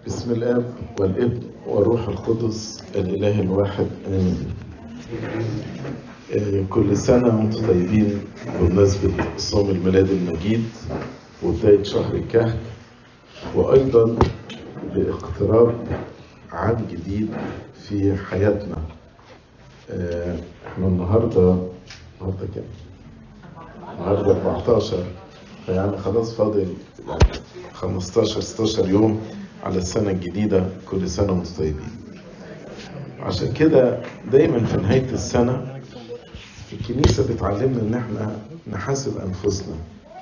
بسم الاب والابن والروح القدس الاله الواحد امين آه، كل سنه وانتم طيبين بمناسبه صوم الميلاد المجيد وبدايه شهر الكهف وايضا باقتراب عام جديد في حياتنا آه، احنا النهارده النهارده كام؟ النهارده 14 فيعني خلاص فاضل 15 16 يوم على السنة الجديدة كل سنة وانتم طيبين عشان كده دايما في نهاية السنة الكنيسة بتعلمنا ان احنا نحاسب انفسنا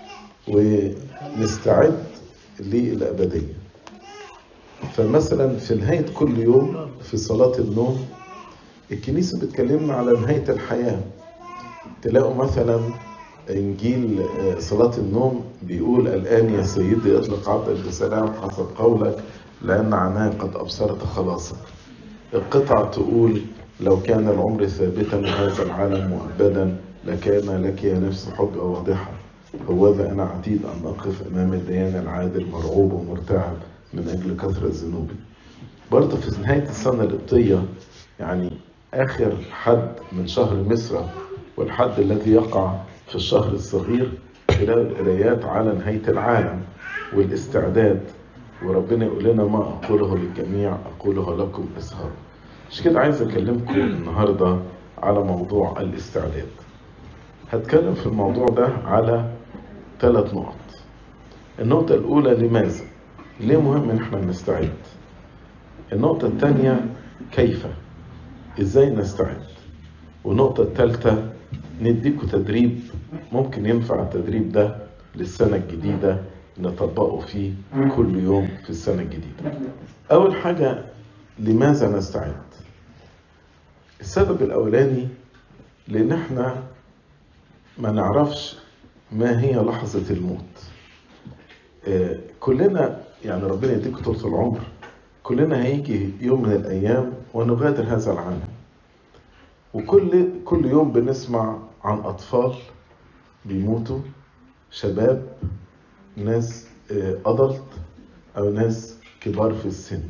ونستعد للأبدية فمثلا في نهاية كل يوم في صلاة النوم الكنيسة بتكلمنا على نهاية الحياة تلاقوا مثلا إنجيل صلاة النوم بيقول الآن يا سيدي اطلق عبدك بسلام حسب قولك لأن عناه قد أبصرت خلاصك القطعة تقول لو كان العمر ثابتا وهذا العالم مؤبدا لكان لك يا نفس حب واضحة هوذا أنا عتيد أن أقف أمام الديان العادل مرعوب ومرتعب من أجل كثرة ذنوبي برضه في نهاية السنة القبطية يعني آخر حد من شهر مصر والحد الذي يقع في الشهر الصغير تلاقوا القرايات على نهاية العالم والاستعداد وربنا يقول لنا ما أقوله للجميع أقوله لكم اسهروا مش كده عايز أكلمكم النهاردة على موضوع الاستعداد هتكلم في الموضوع ده على ثلاث نقط النقطة الأولى لماذا؟ ليه مهم إن احنا نستعد؟ النقطة الثانية كيف؟ إزاي نستعد؟ والنقطة الثالثة نديكوا تدريب ممكن ينفع التدريب ده للسنة الجديدة نطبقه فيه كل يوم في السنة الجديدة أول حاجة لماذا نستعد السبب الأولاني لأن احنا ما نعرفش ما هي لحظة الموت آه، كلنا يعني ربنا يديك طولة العمر كلنا هيجي يوم من الأيام ونغادر هذا العالم وكل كل يوم بنسمع عن أطفال بيموتوا شباب ناس أدلت أو ناس كبار في السن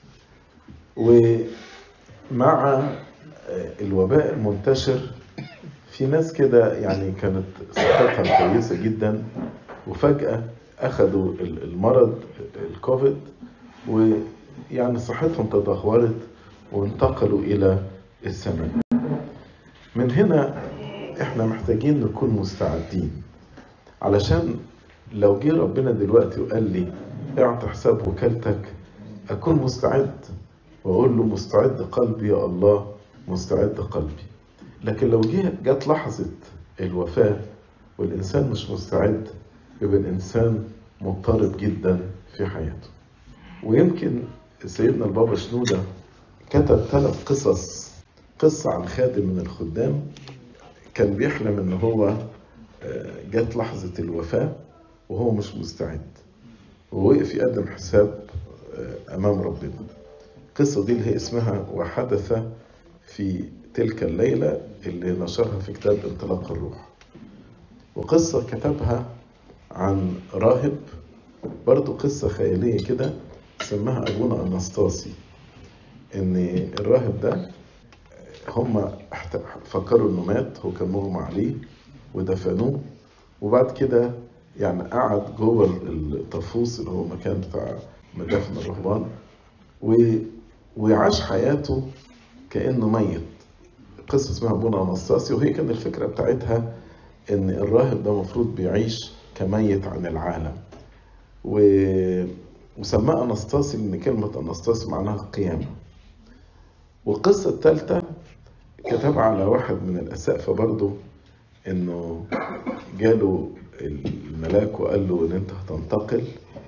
ومع الوباء المنتشر في ناس كده يعني كانت صحتها كويسة جدا وفجأة أخذوا المرض الكوفيد ويعني صحتهم تدهورت وانتقلوا إلى السماء من هنا احنا محتاجين نكون مستعدين علشان لو جه ربنا دلوقتي وقال لي اعطي حساب وكالتك اكون مستعد واقول له مستعد قلبي يا الله مستعد قلبي لكن لو جه جت لحظة الوفاة والإنسان مش مستعد يبقى الإنسان مضطرب جدا في حياته ويمكن سيدنا البابا شنودة كتب ثلاث قصص قصة عن خادم من الخدام كان بيحلم ان هو جت لحظة الوفاة وهو مش مستعد ووقف يقدم حساب أمام ربنا القصة دي اللي هي اسمها وحدث في تلك الليلة اللي نشرها في كتاب انطلاق الروح وقصة كتبها عن راهب برضو قصة خيالية كده سماها أبونا أنستاسي إن الراهب ده هم فكروا انه مات هو كان مغمى عليه ودفنوه وبعد كده يعني قعد جوه الطفوس اللي هو مكان بتاع مدافن الرهبان و... وعاش حياته كانه ميت قصه اسمها بونا انستاسي وهي كان الفكره بتاعتها ان الراهب ده المفروض بيعيش كميت عن العالم و... وسماه انستاسي لان كلمه انستاسي معناها قيامه والقصه الثالثه كتب على واحد من الأسقفة برضه إنه جاله الملاك وقال له إن أنت هتنتقل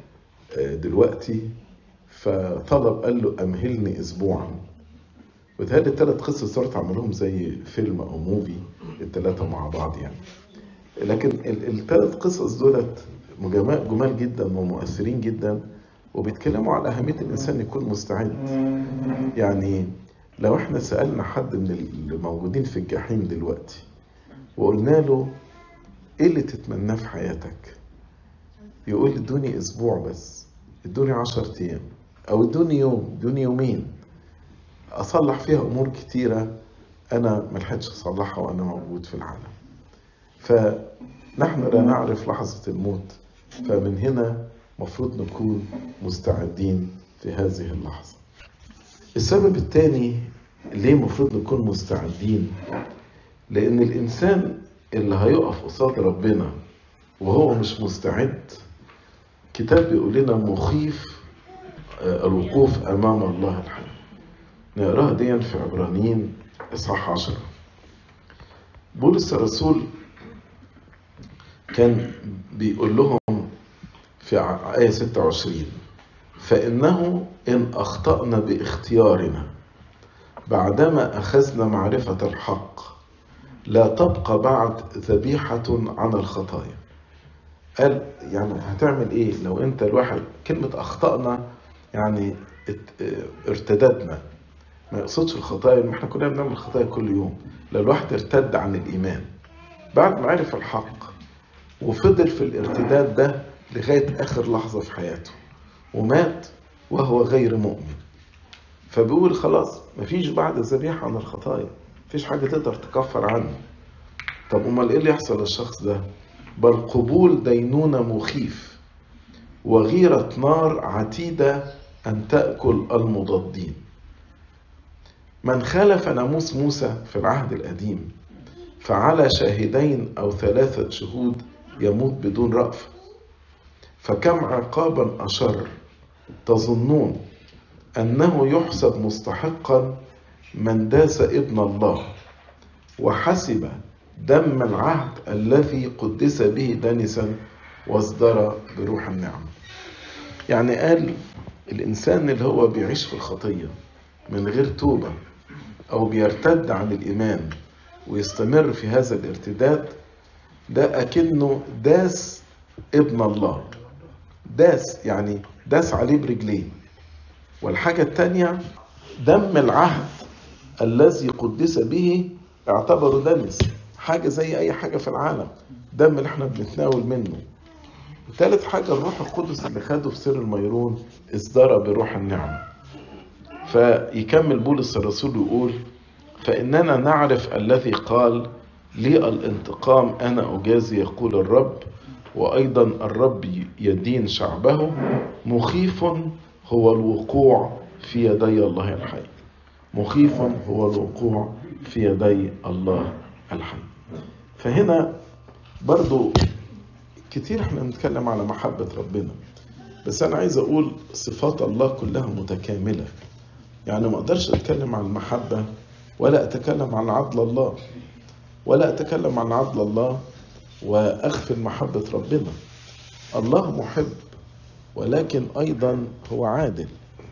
دلوقتي فطلب قال له أمهلني أسبوعا وتهيألي التلات قصص صارت عملهم زي فيلم أو موفي التلاتة مع بعض يعني لكن التلات قصص دولت جمال جدا ومؤثرين جدا وبيتكلموا على أهمية الإنسان يكون مستعد يعني لو احنا سألنا حد من اللي موجودين في الجحيم دلوقتي وقلنا له ايه اللي تتمناه في حياتك يقول ادوني اسبوع بس ادوني عشر ايام او ادوني يوم ادوني يومين اصلح فيها امور كتيره انا ملحقتش اصلحها وانا موجود في العالم فنحن لا نعرف لحظه الموت فمن هنا مفروض نكون مستعدين في هذه اللحظه السبب الثاني ليه المفروض نكون مستعدين لان الانسان اللي هيقف قصاد ربنا وهو مش مستعد كتاب بيقول لنا مخيف الوقوف امام الله الحي نقراها دي في عبرانيين اصحاح عشرة بولس الرسول كان بيقول لهم في آية 26 فإنه إن أخطأنا باختيارنا بعدما أخذنا معرفة الحق لا تبقى بعد ذبيحة عن الخطايا قال يعني هتعمل ايه لو انت الواحد كلمة اخطأنا يعني ارتددنا ما يقصدش الخطايا ما احنا كلنا بنعمل خطايا كل يوم لو الواحد ارتد عن الايمان بعد ما عرف الحق وفضل في الارتداد ده لغاية اخر لحظة في حياته ومات وهو غير مؤمن فبيقول خلاص مفيش بعد ذبيحة عن الخطايا مفيش حاجة تقدر تكفر عنه طب امال ايه اللي يحصل للشخص ده بل قبول دينونة مخيف وغيرة نار عتيدة أن تأكل المضادين من خالف ناموس موسى في العهد القديم فعلى شاهدين أو ثلاثة شهود يموت بدون رأفة فكم عقابا أشر تظنون أنه يحسب مستحقا من داس ابن الله وحسب دم العهد الذي قدس به دنسا واصدر بروح النعمة يعني قال الإنسان اللي هو بيعيش في الخطية من غير توبة أو بيرتد عن الإيمان ويستمر في هذا الارتداد ده أكنه داس ابن الله داس يعني داس عليه برجليه والحاجة التانية دم العهد الذي قدس به اعتبره دنس حاجة زي أي حاجة في العالم دم اللي احنا بنتناول منه وثالث حاجة الروح القدس اللي خده في سر الميرون اصدر بروح النعمة فيكمل بولس الرسول ويقول فإننا نعرف الذي قال لي الانتقام أنا أجازي يقول الرب وأيضا الرب يدين شعبه مخيف هو الوقوع في يدي الله الحي مخيف هو الوقوع في يدي الله الحي فهنا برضو كتير احنا بنتكلم على محبة ربنا بس انا عايز اقول صفات الله كلها متكاملة يعني ما اقدرش اتكلم عن المحبة ولا اتكلم عن عدل الله ولا اتكلم عن عدل الله واغفل محبة ربنا الله محب ولكن ايضا هو عادل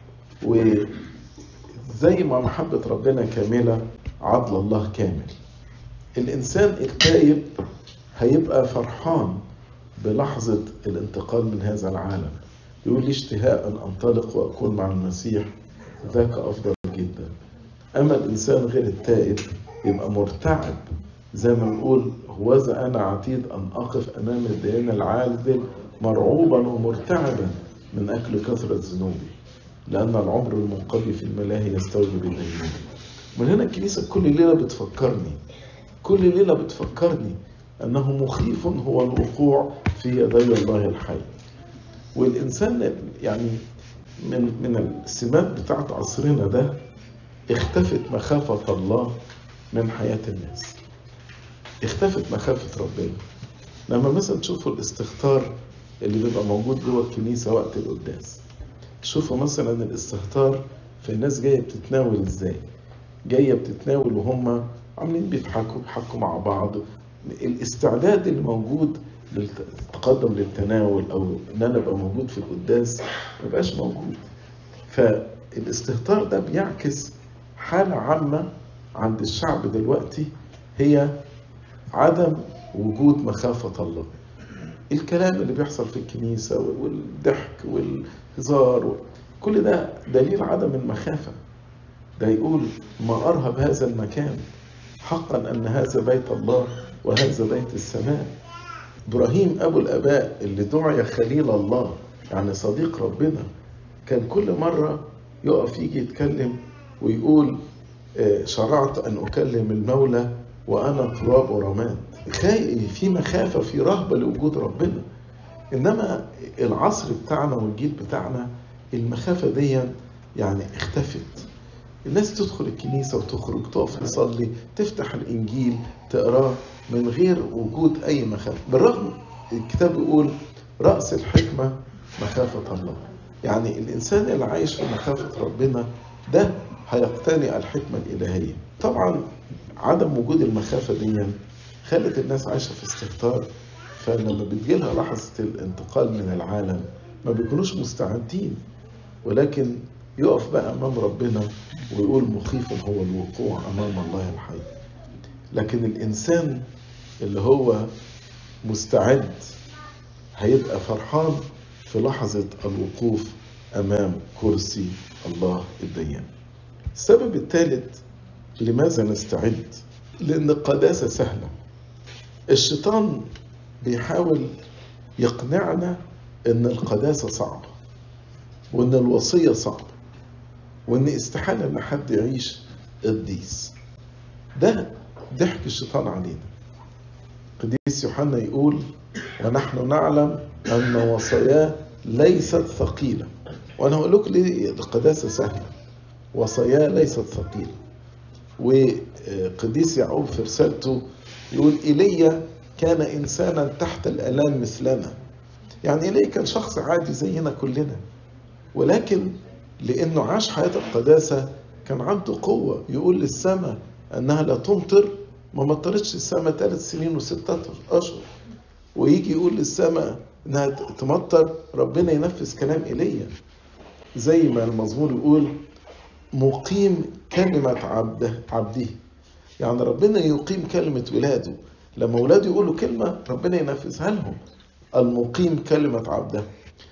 وزي ما محبة ربنا كاملة عدل الله كامل الإنسان التائب هيبقى فرحان بلحظة الانتقال من هذا العالم يقول لي اشتهاء أن أنطلق وأكون مع المسيح ذاك أفضل جدا أما الإنسان غير التائب يبقى مرتعب زي ما نقول هوذا أنا عتيد أن أقف أمام الديان العادل مرعوبا ومرتعبا من أكل كثرة ذنوبي لأن العمر المنقضي في الملاهي يستوجب الدينون من هنا الكنيسة كل ليلة بتفكرني كل ليلة بتفكرني أنه مخيف هو الوقوع في يدي الله الحي والإنسان يعني من من السمات بتاعت عصرنا ده اختفت مخافة الله من حياة الناس اختفت مخافة ربنا لما مثلا تشوفوا الاستهتار اللي بيبقى موجود جوه الكنيسة وقت القداس تشوفوا مثلا الاستهتار في الناس جاية بتتناول ازاي جاية بتتناول وهم عاملين بيضحكوا بيضحكوا مع بعض الاستعداد اللي موجود للتقدم للتناول او ان انا ابقى موجود في القداس ما بقاش موجود فالاستهتار ده بيعكس حالة عامة عند الشعب دلوقتي هي عدم وجود مخافة الله الكلام اللي بيحصل في الكنيسة والضحك والهزار كل ده دليل عدم المخافة ده يقول ما أرهب هذا المكان حقا أن هذا بيت الله وهذا بيت السماء إبراهيم أبو الآباء اللي دعي خليل الله يعني صديق ربنا كان كل مرة يقف يجي يتكلم ويقول آه، شرعت أن أكلم المولى وأنا تراب ورماد خاي- في مخافة في رهبة لوجود ربنا إنما العصر بتاعنا والجيل بتاعنا المخافة دي يعني اختفت الناس تدخل الكنيسة وتخرج تقف تصلي تفتح الإنجيل تقراه من غير وجود أي مخافة بالرغم الكتاب يقول رأس الحكمة مخافة الله يعني الإنسان اللي عايش في مخافة ربنا ده هيقتني الحكمة الإلهية طبعا عدم وجود المخافة دي خلت الناس عايشة في استهتار فلما بتجيلها لحظة الانتقال من العالم ما بيكونوش مستعدين ولكن يقف بقى أمام ربنا ويقول مخيف هو الوقوع أمام الله الحي لكن الإنسان اللي هو مستعد هيبقى فرحان في لحظة الوقوف أمام كرسي الله الديان السبب الثالث لماذا نستعد لأن القداسة سهلة الشيطان بيحاول يقنعنا ان القداسة صعبة وان الوصية صعبة وان استحالة ان حد يعيش قديس ده ضحك الشيطان علينا قديس يوحنا يقول ونحن نعلم ان وصاياه ليست ثقيلة وانا هقول لكم ليه القداسة سهلة وصاياه ليست ثقيلة وقديس يعقوب في رسالته يقول ايليا كان انسانا تحت الالام مثلنا يعني ايليا كان شخص عادي زينا كلنا ولكن لانه عاش حياه القداسه كان عنده قوه يقول للسماء انها لا تمطر ما مطرتش السماء ثلاث سنين وستة اشهر ويجي يقول للسماء انها تمطر ربنا ينفذ كلام ايليا زي ما المزمور يقول مقيم كلمة عبده عبده يعني ربنا يقيم كلمة ولاده لما ولاده يقولوا كلمة ربنا ينفذها لهم المقيم كلمة عبده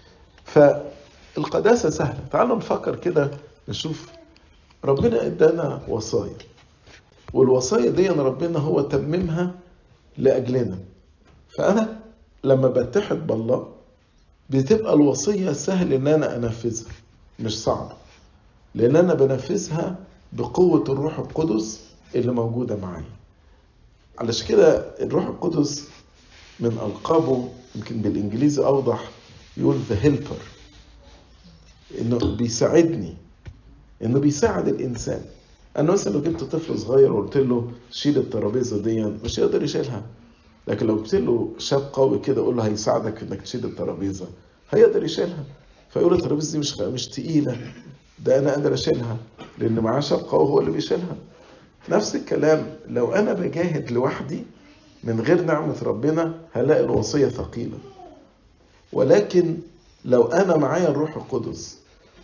فالقداسة سهلة تعالوا نفكر كده نشوف ربنا ادانا وصايا والوصايا دي ربنا هو تممها لأجلنا فأنا لما بتحد بالله بتبقى الوصية سهل إن أنا أنفذها مش صعبة لأن أنا بنفذها بقوة الروح القدس اللي موجودة معايا علشان كده الروح القدس من ألقابه يمكن بالإنجليزي أوضح يقول the helper إنه بيساعدني إنه بيساعد الإنسان أنا مثلا لو جبت طفل صغير وقلت له شيل الترابيزة دي مش هيقدر يشيلها لكن لو جبت له شاب قوي كده قول له هيساعدك إنك تشيل الترابيزة هيقدر يشيلها فيقول الترابيزة دي مش مش تقيلة ده انا قادر اشيلها لان معاه شقه وهو اللي بيشيلها نفس الكلام لو انا بجاهد لوحدي من غير نعمه ربنا هلاقي الوصيه ثقيله ولكن لو انا معايا الروح القدس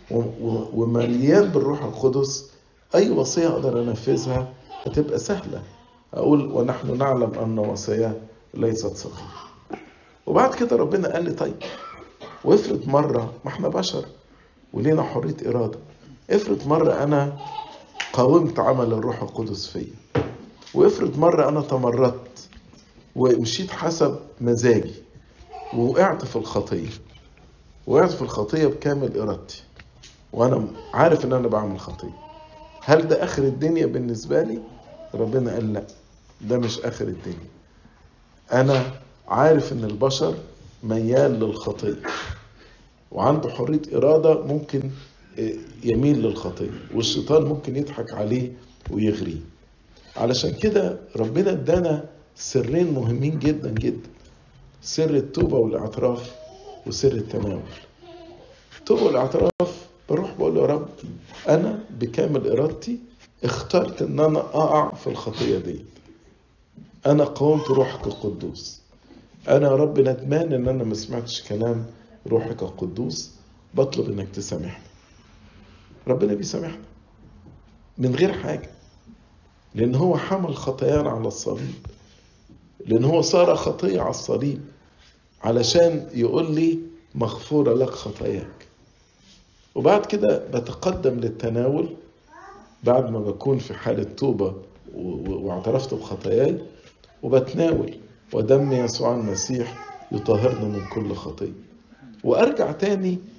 ومليان بالروح القدس اي وصيه اقدر انفذها هتبقى سهله اقول ونحن نعلم ان وصاياه ليست ثقيله وبعد كده ربنا قال لي طيب وافرض مره ما احنا بشر ولينا حرية إرادة افرض مرة أنا قاومت عمل الروح القدس فيا وافرض مرة أنا تمردت ومشيت حسب مزاجي ووقعت في الخطية وقعت في الخطية بكامل إرادتي وأنا عارف إن أنا بعمل خطية هل ده آخر الدنيا بالنسبة لي؟ ربنا قال لا ده مش آخر الدنيا أنا عارف إن البشر ميال للخطية وعنده حرية إرادة ممكن يميل للخطية والشيطان ممكن يضحك عليه ويغريه علشان كده ربنا ادانا سرين مهمين جدا جدا سر التوبة والاعتراف وسر التناول التوبة والاعتراف بروح بقول له يا رب أنا بكامل إرادتي اخترت إن أنا أقع في الخطية دي أنا قاومت روحك القدوس أنا يا رب ندمان إن أنا ما سمعتش كلام روحك القدوس بطلب انك تسامحني ربنا بيسامحنا من غير حاجة لأن هو حمل خطايانا على الصليب لأن هو صار خطية على الصليب علشان يقول لي مغفورة لك خطاياك وبعد كده بتقدم للتناول بعد ما بكون في حالة توبة واعترفت بخطاياي وبتناول ودم يسوع المسيح يطهرنا من كل خطيه وارجع تاني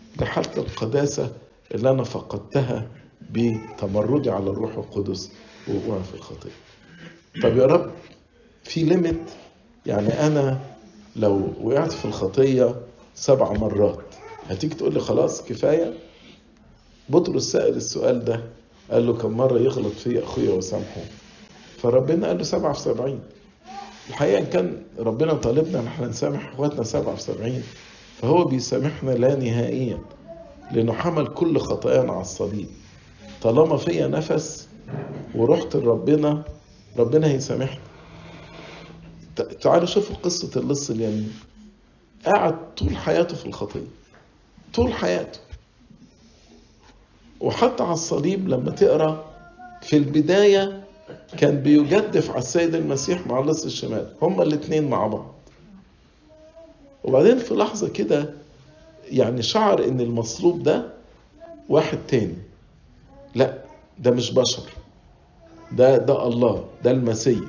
لحالة القداسة اللي أنا فقدتها بتمردي على الروح القدس ووقوعي في الخطية طب يا رب في ليميت يعني أنا لو وقعت في الخطية سبع مرات هتيجي تقول لي خلاص كفاية بطرس سأل السؤال ده قال له كم مرة يغلط فيا أخويا وسامحه فربنا قال له سبعة في سبعين الحقيقة إن كان ربنا طالبنا إن احنا نسامح إخواتنا سبعة في سبعين فهو بيسامحنا لا نهائيا لأنه حمل كل خطايانا على الصليب طالما فيا نفس ورحت لربنا ربنا هيسامحني تعالوا شوفوا قصة اللص اليمين قعد طول حياته في الخطية طول حياته وحتى على الصليب لما تقرا في البداية كان بيجدف على السيد المسيح مع اللص الشمال هما الاثنين مع بعض وبعدين في لحظة كده يعني شعر ان المصلوب ده واحد تاني لا ده مش بشر ده ده الله ده المسيح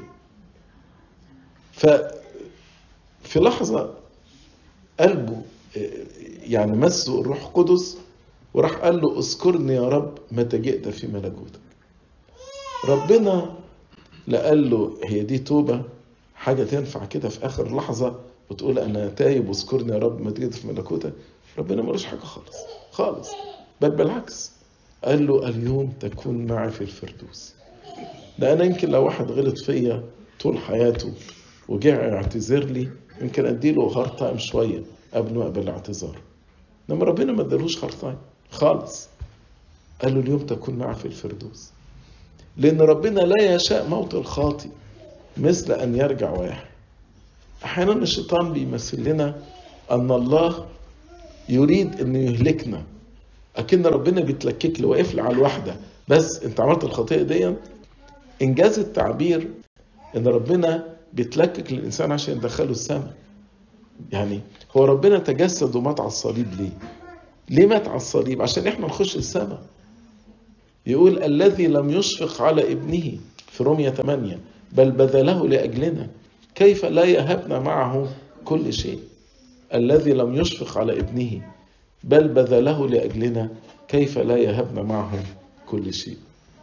ف في لحظة قلبه يعني مسه الروح القدس وراح قال له اذكرني يا رب متى جئت في ملكوتك ربنا لا قال له هي دي توبة حاجة تنفع كده في آخر لحظة وتقول أنا تايب واذكرني يا رب متى جئت في ملكوتك ربنا ملوش حاجة خالص خالص بل بالعكس قال له اليوم تكون معي في الفردوس ده أنا يمكن لو واحد غلط فيا طول حياته وجع يعتذر لي يمكن اديله هارد تايم شويه قبل ما اقبل الاعتذار انما ربنا ما ادالوش هارد تايم خالص قال له اليوم تكون معي في الفردوس لان ربنا لا يشاء موت الخاطي مثل ان يرجع ويحيى احيانا الشيطان بيمثل لنا ان الله يريد انه يهلكنا اكن ربنا بيتلكك لي واقف لي على الواحده بس انت عملت الخطيه دي انجاز التعبير ان ربنا بيتلكك للإنسان عشان يدخله السماء يعني هو ربنا تجسد ومات على الصليب ليه ليه مات على الصليب عشان احنا نخش السماء يقول الذي لم يشفق على ابنه في رومية 8 بل بذله لأجلنا كيف لا يهبنا معه كل شيء الذي لم يشفق على ابنه بل بذله لأجلنا كيف لا يهبنا معه كل شيء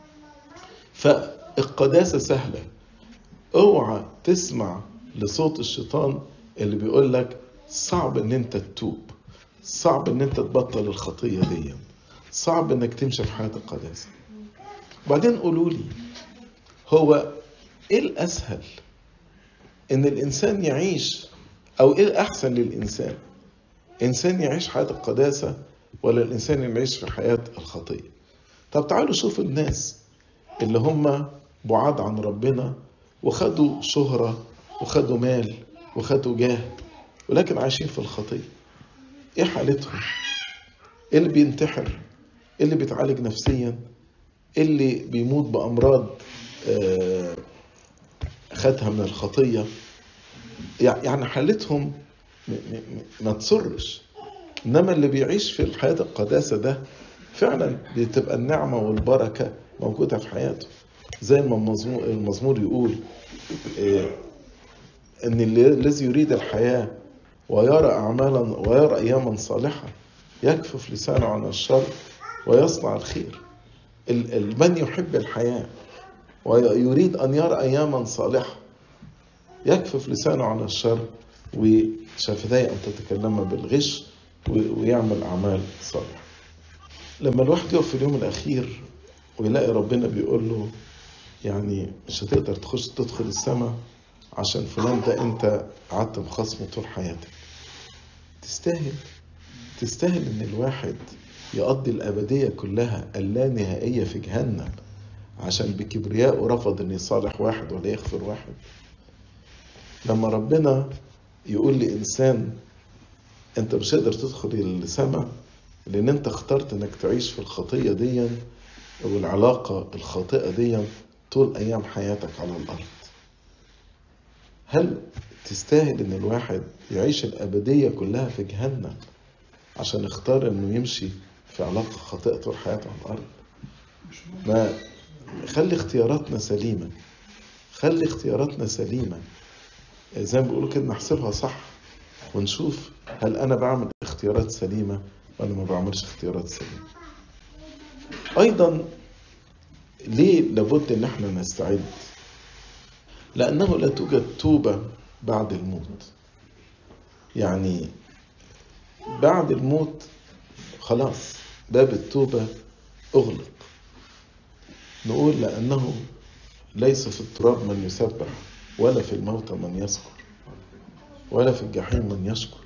فالقداسة سهلة اوعى تسمع لصوت الشيطان اللي بيقول لك صعب ان انت تتوب صعب ان انت تبطل الخطية دي صعب انك تمشي في حياة القداسة بعدين قولوا لي هو ايه الاسهل ان الانسان يعيش او ايه الاحسن للانسان انسان يعيش حياة القداسة ولا الانسان اللي يعيش في حياة الخطية طب تعالوا شوفوا الناس اللي هم بعاد عن ربنا وخدوا شهرة وخدوا مال وخدوا جاه ولكن عايشين في الخطية ايه حالتهم ايه اللي بينتحر ايه اللي بيتعالج نفسيا ايه اللي بيموت بأمراض خدها من الخطية يعني حالتهم ما تسرش انما اللي بيعيش في الحياة القداسة ده فعلا بتبقى النعمة والبركة موجودة في حياته زي ما المزمور, المزمور يقول ان الذي يريد الحياة ويرى أعمالا ويرى أياما صالحة يكفف لسانه عن الشر ويصنع الخير من يحب الحياة ويريد أن يرى أياما صالحة يكفف لسانه عن الشر وشفتيه أن تتكلم بالغش ويعمل أعمال صالحة لما الواحد يقف في اليوم الأخير ويلاقي ربنا بيقول له يعني مش هتقدر تخش تدخل السماء عشان فلان ده انت قعدت مخاصمه طول حياتك تستاهل تستاهل ان الواحد يقضي الابديه كلها اللانهائيه في جهنم عشان بكبرياء رفض ان يصالح واحد ولا يغفر واحد لما ربنا يقول لانسان انت مش قادر تدخل السماء لان انت اخترت انك تعيش في الخطيه دي والعلاقه الخاطئه دي طول ايام حياتك على الارض هل تستاهل ان الواحد يعيش الابديه كلها في جهنم عشان يختار انه يمشي في علاقه خاطئه طول حياته على الارض ما خلي اختياراتنا سليمه خلي اختياراتنا سليمه زي ما بيقولوا كده نحسبها صح ونشوف هل انا بعمل اختيارات سليمه وأنا ما بعملش اختيارات سليمة أيضا ليه لابد إن احنا نستعد لأنه لا توجد توبة بعد الموت يعني بعد الموت خلاص باب التوبة أغلق نقول لأنه ليس في التراب من يسبح ولا في الموت من يذكر ولا في الجحيم من يشكر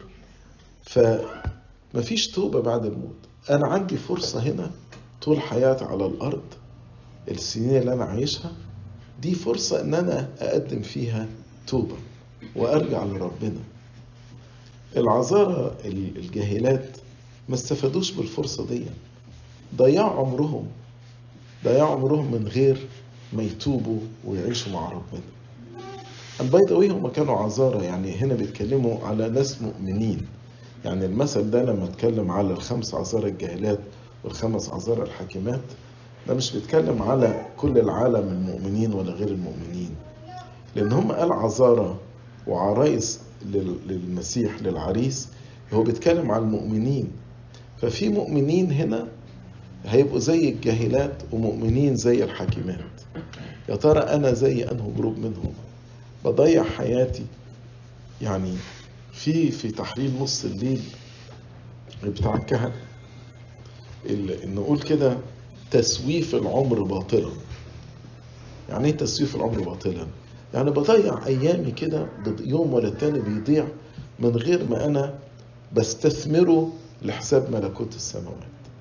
فمفيش توبة بعد الموت أنا عندي فرصة هنا طول حياتي على الأرض السنين اللي أنا عايشها دي فرصة إن أنا أقدم فيها توبة وأرجع لربنا العذارى الجاهلات ما استفادوش بالفرصة دي ضيعوا عمرهم ضيعوا عمرهم من غير ما يتوبوا ويعيشوا مع ربنا البيضاوي هم كانوا عذارى يعني هنا بيتكلموا على ناس مؤمنين يعني المثل ده لما اتكلم على الخمس عذارى الجاهلات والخمس عذارى الحاكمات ده مش بيتكلم على كل العالم المؤمنين ولا غير المؤمنين لان هم قال عذارى وعرايس للمسيح للعريس هو بيتكلم على المؤمنين ففي مؤمنين هنا هيبقوا زي الجاهلات ومؤمنين زي الحاكمات يا ترى انا زي انه جروب منهم بضيع حياتي يعني في في تحليل نص الليل بتاع الكهنة نقول كده تسويف العمر باطلا يعني ايه تسويف العمر باطلا يعني بضيع ايامي كده يوم ولا التاني بيضيع من غير ما انا بستثمره لحساب ملكوت السماوات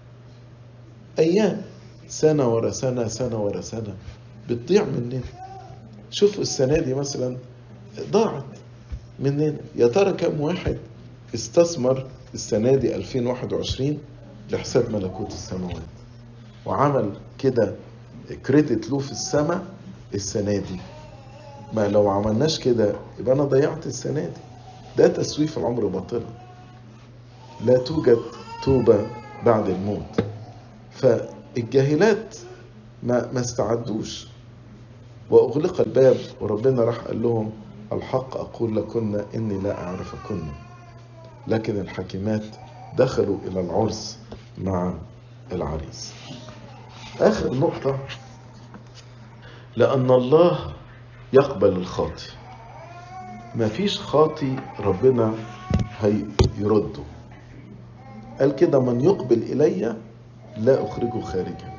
ايام سنة ورا سنة سنة ورا سنة بتضيع مننا شوفوا السنة دي مثلا ضاعت مننا يا ترى كم واحد استثمر السنة دي 2021 لحساب ملكوت السماوات وعمل كده كريدت له في السماء السنة دي ما لو عملناش كده يبقى أنا ضيعت السنة دي ده تسويف العمر باطلا لا توجد توبة بعد الموت فالجاهلات ما ما استعدوش وأغلق الباب وربنا راح قال لهم الحق أقول لكن إني لا أعرفكن لكن الحاكمات دخلوا إلى العرس مع العريس آخر نقطة لأن الله يقبل الخاطي ما فيش خاطي ربنا هيرده قال كده من يقبل إلي لا أخرجه خارجا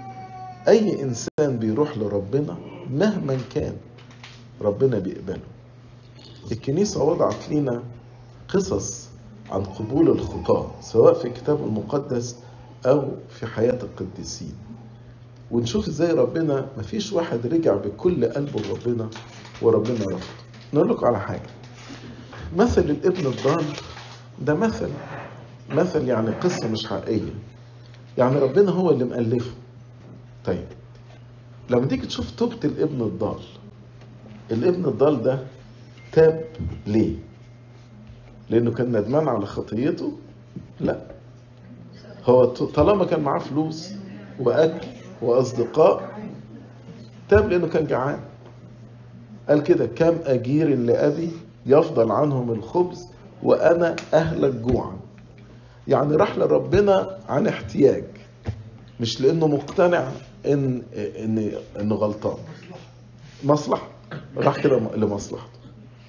أي إنسان بيروح لربنا مهما كان ربنا بيقبله الكنيسة وضعت لنا قصص عن قبول الخطاة سواء في الكتاب المقدس أو في حياة القديسين ونشوف ازاي ربنا مفيش واحد رجع بكل قلبه لربنا وربنا رفض نقول لكم على حاجة مثل الابن الضال ده مثل مثل يعني قصة مش حقيقية يعني ربنا هو اللي مألفه طيب لما تيجي تشوف توبة الابن الضال الابن الضال ده تاب ليه؟ لأنه كان ندمان على خطيته؟ لا هو طالما كان معاه فلوس وأكل وأصدقاء تاب لأنه كان جعان قال كده كم أجير لأبي يفضل عنهم الخبز وأنا أهلك جوعا يعني راح لربنا عن احتياج مش لأنه مقتنع إن إن إنه غلطان مصلحة راح كده لمصلحته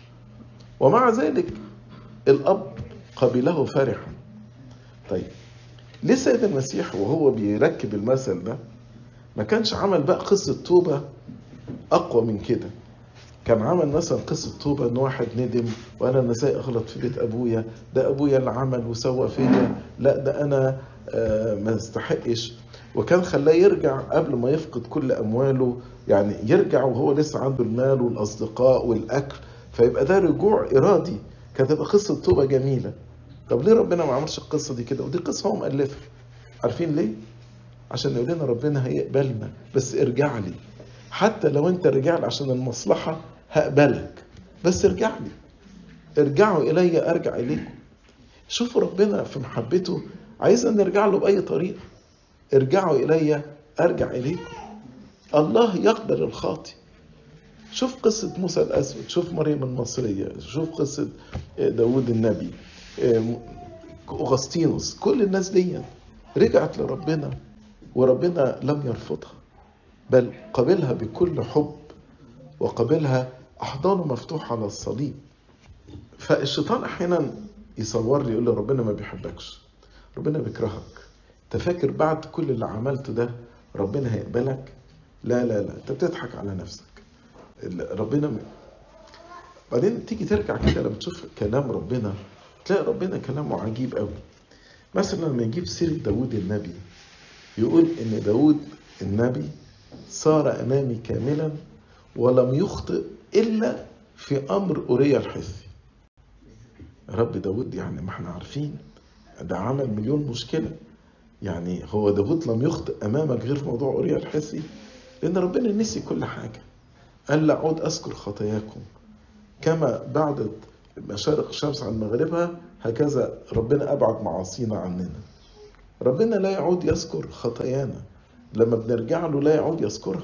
ومع ذلك الأب قبله فرحا طيب ليه سيد المسيح وهو بيركب المثل ده ما كانش عمل بقى قصة توبة أقوى من كده كان عمل مثلا قصة توبة إن واحد ندم وأنا أنا ازاي أغلط في بيت أبويا ده أبويا اللي عمل وسوى فيا لا ده أنا آه ما استحقش وكان خلاه يرجع قبل ما يفقد كل أمواله يعني يرجع وهو لسه عنده المال والأصدقاء والأكل فيبقى ده رجوع إرادي كانت تبقى قصة توبة جميلة طب ليه ربنا ما عملش القصة دي كده ودي قصة هو مؤلفها عارفين ليه؟ عشان يقول لنا ربنا هيقبلنا بس ارجع لي حتى لو انت رجع لي عشان المصلحة هقبلك بس ارجع لي ارجعوا إلي أرجع إليكم شوفوا ربنا في محبته عايزنا نرجع له بأي طريقة ارجعوا إلي أرجع إليكم الله يقبل الخاطي شوف قصة موسى الأسود شوف مريم المصرية شوف قصة داود النبي أغسطينوس كل الناس دي رجعت لربنا وربنا لم يرفضها بل قبلها بكل حب وقبلها أحضانه مفتوحة على الصليب فالشيطان أحيانا يصور لي يقول لي ربنا ما بيحبكش ربنا بيكرهك انت فاكر بعد كل اللي عملته ده ربنا هيقبلك لا لا لا انت بتضحك على نفسك ربنا م... بعدين تيجي ترجع كده لما تشوف كلام ربنا تلاقي ربنا كلامه عجيب قوي مثلا لما يجيب سيرة داود النبي يقول ان داود النبي صار امامي كاملا ولم يخطئ الا في امر اوريا الحثي رب داود يعني ما احنا عارفين ده عمل مليون مشكلة يعني هو داود لم يخطئ أمامك غير في موضوع أوريا الحسي لأن ربنا نسي كل حاجة قال لا أعود أذكر خطاياكم كما بعدت مشارق الشمس عن مغربها هكذا ربنا أبعد معاصينا عننا ربنا لا يعود يذكر خطايانا لما بنرجع له لا يعود يذكرها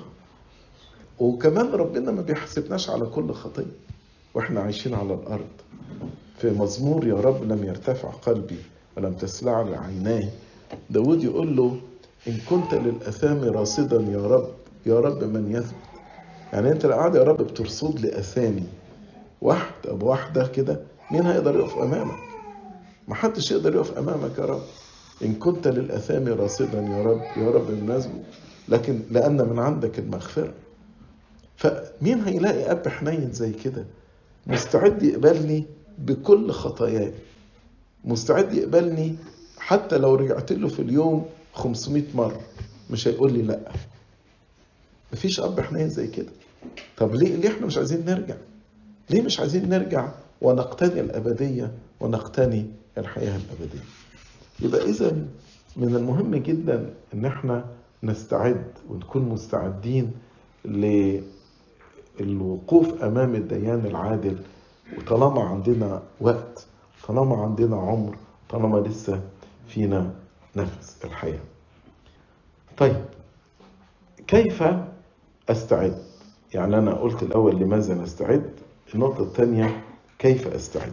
وكمان ربنا ما بيحاسبناش على كل خطية واحنا عايشين على الأرض في مزمور يا رب لم يرتفع قلبي ولم تسلع عيناي داود يقول له إن كنت للأثام راصدا يا رب يا رب من يثبت يعني أنت لو قاعد يا رب بترصد لي أثامي واحدة بواحدة كده مين هيقدر يقف أمامك؟ ما حدش يقدر يقف أمامك يا رب إن كنت للأثام راصدا يا رب يا رب من يثبت لكن لأن من عندك المغفرة فمين هيلاقي أب حنين زي كده مستعد يقبلني بكل خطاياي مستعد يقبلني حتى لو رجعت له في اليوم 500 مرة مش هيقول لي لا مفيش أب حنين زي كده طب ليه ليه احنا مش عايزين نرجع ليه مش عايزين نرجع ونقتني الأبدية ونقتني الحياة الأبدية يبقى إذا من المهم جدا إن احنا نستعد ونكون مستعدين للوقوف أمام الديان العادل وطالما عندنا وقت طالما عندنا عمر طالما لسه فينا نفس الحياة طيب كيف أستعد يعني أنا قلت الأول لماذا نستعد النقطة الثانية كيف أستعد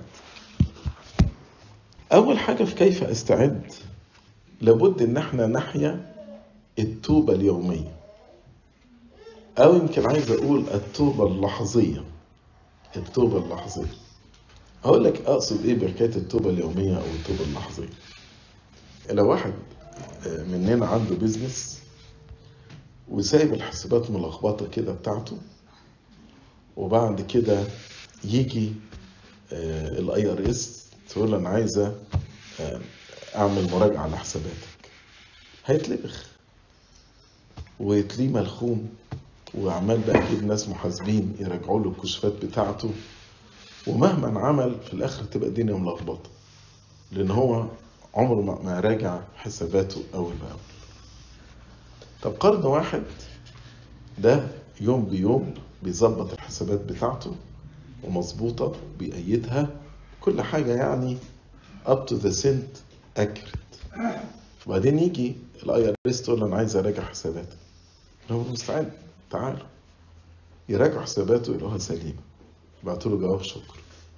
أول حاجة في كيف أستعد لابد إن احنا نحيا التوبة اليومية أو يمكن عايز أقول التوبة اللحظية التوبة اللحظية هقول لك أقصد إيه بحكاية التوبة اليومية أو التوبة اللحظية لو واحد مننا عنده بيزنس وسايب الحسابات ملخبطة كده بتاعته وبعد كده يجي الاي ار اس تقول له انا عايزه اعمل مراجعه لحساباتك هيتلبخ ويتليه ملخوم وعمال بقى يجيب ناس محاسبين يراجعوا له الكشوفات بتاعته ومهما عمل في الاخر تبقى الدنيا ملخبطه لان هو عمره ما راجع حساباته اول باول طب قرن واحد ده يوم بيوم بيظبط الحسابات بتاعته ومظبوطة بيأيدها كل حاجة يعني up to the cent accurate وبعدين يجي الاي ار اس تقول له انا عايز اراجع حساباتك هو مستعد تعالوا يراجع حساباته يلاقوها سليمة يبعتوا له جواب شكر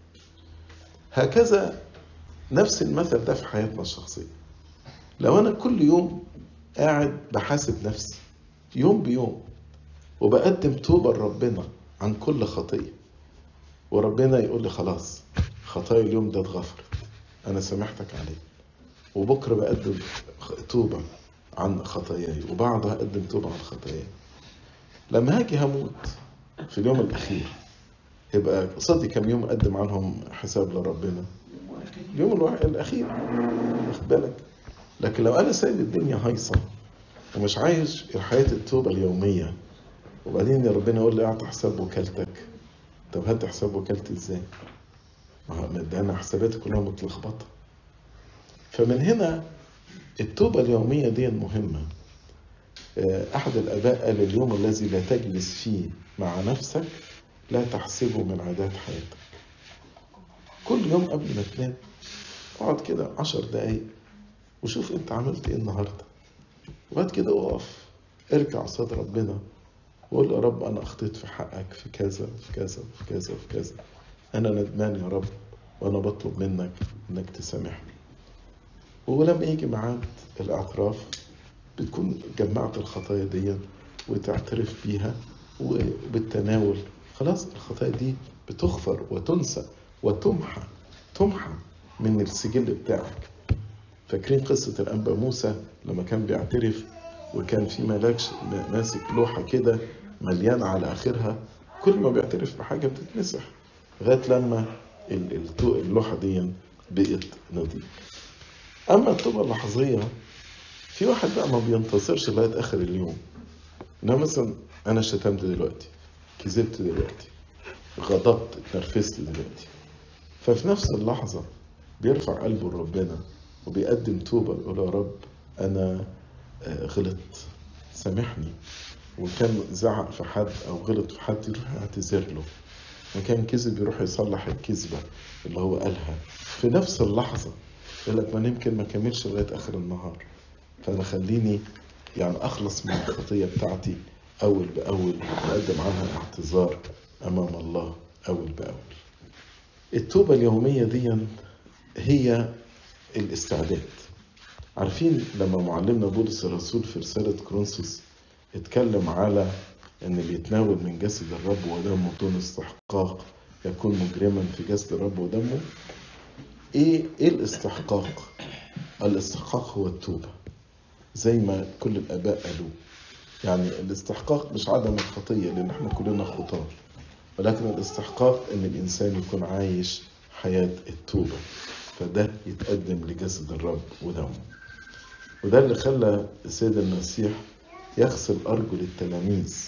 هكذا نفس المثل ده في حياتنا الشخصية لو أنا كل يوم قاعد بحاسب نفسي يوم بيوم وبقدم توبة لربنا عن كل خطية وربنا يقول لي خلاص خطايا اليوم ده اتغفرت أنا سامحتك عليه وبكرة بقدم توبة عن خطاياي وبعدها أقدم توبة عن خطاياي لما هاجي هموت في اليوم الأخير يبقى قصدي كم يوم أقدم عنهم حساب لربنا اليوم الواحد الأخير واخد بالك لكن لو أنا سايب الدنيا هايصة ومش عايش حياة التوبة اليومية وبعدين يا ربنا يقول لي أعطي حساب وكالتك طب هات حساب وكالتي إزاي؟ ما ده أنا حساباتي كلها متلخبطة فمن هنا التوبة اليومية دي مهمة أحد الآباء قال اليوم الذي لا تجلس فيه مع نفسك لا تحسبه من عادات حياتك كل يوم قبل ما تنام اقعد كده عشر دقايق وشوف انت عملت ايه النهارده وبعد كده اقف ارجع قصاد ربنا وقول يا رب انا اخطيت في حقك في كذا في كذا في كذا في كذا انا ندمان يا رب وانا بطلب منك انك تسامحني ولما يجي ميعاد الاعتراف بتكون جمعت الخطايا دي وتعترف بيها وبالتناول خلاص الخطايا دي بتغفر وتنسى وتمحى تمحى من السجل بتاعك فاكرين قصة الأنبا موسى لما كان بيعترف وكان في ملاك ماسك لوحة كده مليانة على آخرها كل ما بيعترف بحاجة بتتمسح لغاية لما اللوحة دي بقت نظيفة أما التوبة اللحظية في واحد بقى ما بينتصرش لغاية آخر اليوم إنما مثلا أنا شتمت دلوقتي كذبت دلوقتي غضبت اتنرفزت دلوقتي ففي نفس اللحظة بيرفع قلبه لربنا وبيقدم توبة يقول يا رب أنا غلطت سامحني وكان زعق في حد أو غلط في حد يروح يعتذر له وكان كذب يروح يصلح الكذبة اللي هو قالها في نفس اللحظة يقول لك ما يمكن ما كملش لغاية آخر النهار فأنا خليني يعني أخلص من الخطية بتاعتي أول بأول وأقدم عنها اعتذار أمام الله أول بأول التوبة اليومية دي هي الاستعداد عارفين لما معلمنا بولس الرسول في رسالة كرونسوس اتكلم على ان اللي يتناول من جسد الرب ودمه بدون استحقاق يكون مجرما في جسد الرب ودمه ايه ايه الاستحقاق الاستحقاق هو التوبة زي ما كل الاباء قالوا يعني الاستحقاق مش عدم الخطية لان احنا كلنا خطاة ولكن الاستحقاق ان الانسان يكون عايش حياة التوبة فده يتقدم لجسد الرب ودمه وده اللي خلى السيد المسيح يغسل أرجل التلاميذ